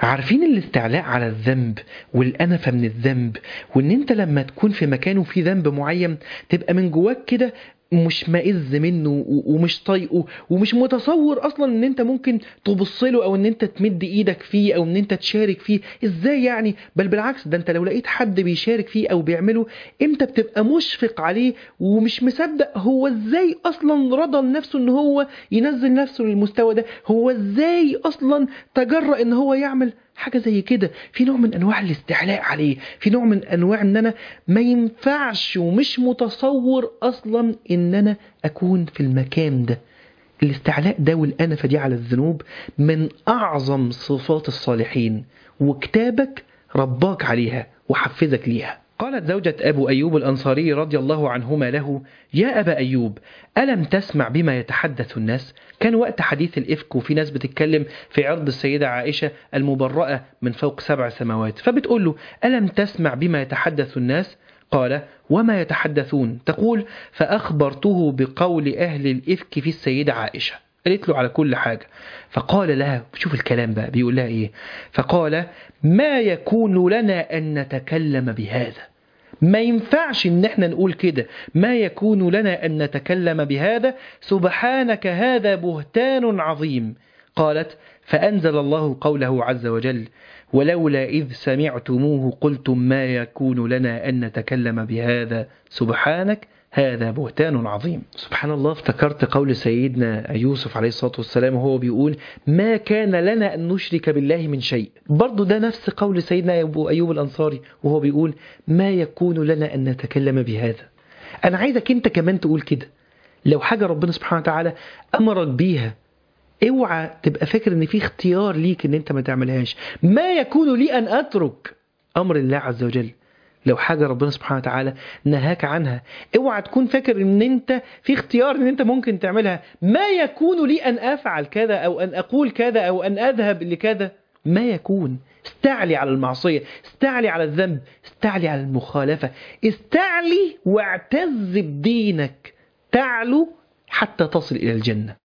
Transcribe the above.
عارفين الاستعلاء على الذنب والأنفة من الذنب وإن أنت لما تكون في مكان وفيه ذنب معين تبقى من جواك كده مش مائز منه و- ومش طايقه ومش متصور اصلا ان انت ممكن تبص له او ان انت تمد ايدك فيه او ان انت تشارك فيه ازاي يعني بل بالعكس ده انت لو لقيت حد بيشارك فيه او بيعمله انت بتبقى مشفق عليه ومش مصدق هو ازاي اصلا رضى لنفسه ان هو ينزل نفسه للمستوى ده هو ازاي اصلا تجرأ ان هو يعمل حاجة زي كده في نوع من انواع الاستعلاء عليه في نوع من انواع ان انا ما ينفعش ومش متصور اصلا ان انا اكون في المكان ده الاستعلاء ده والأنفة دي على الذنوب من أعظم صفات الصالحين وكتابك رباك عليها وحفزك ليها قالت زوجة أبو أيوب الأنصاري رضي الله عنهما له يا أبا أيوب ألم تسمع بما يتحدث الناس كان وقت حديث الإفك وفي ناس بتتكلم في عرض السيدة عائشة المبرأة من فوق سبع سماوات فبتقول له ألم تسمع بما يتحدث الناس قال وما يتحدثون تقول فأخبرته بقول أهل الإفك في السيدة عائشة قالت له على كل حاجة فقال لها شوف الكلام بقى بيقول لها إيه فقال ما يكون لنا أن نتكلم بهذا ما ينفعش ان احنا نقول كده ما يكون لنا ان نتكلم بهذا سبحانك هذا بهتان عظيم قالت فانزل الله قوله عز وجل ولولا اذ سمعتموه قلتم ما يكون لنا ان نتكلم بهذا سبحانك هذا بهتان عظيم سبحان الله افتكرت قول سيدنا يوسف عليه الصلاة والسلام وهو بيقول ما كان لنا أن نشرك بالله من شيء برضو ده نفس قول سيدنا أبو أيوب الأنصاري وهو بيقول ما يكون لنا أن نتكلم بهذا أنا عايزك أنت كمان تقول كده لو حاجة ربنا سبحانه وتعالى أمرك بيها اوعى تبقى فاكر ان في اختيار ليك ان انت ما تعملهاش ما يكون لي ان اترك امر الله عز وجل لو حاجة ربنا سبحانه وتعالى نهاك عنها اوعى تكون فاكر ان انت في اختيار ان انت ممكن تعملها ما يكون لي ان افعل كذا او ان اقول كذا او ان اذهب لكذا ما يكون استعلي على المعصية استعلي على الذنب استعلي على المخالفة استعلي واعتز بدينك تعلو حتى تصل إلى الجنة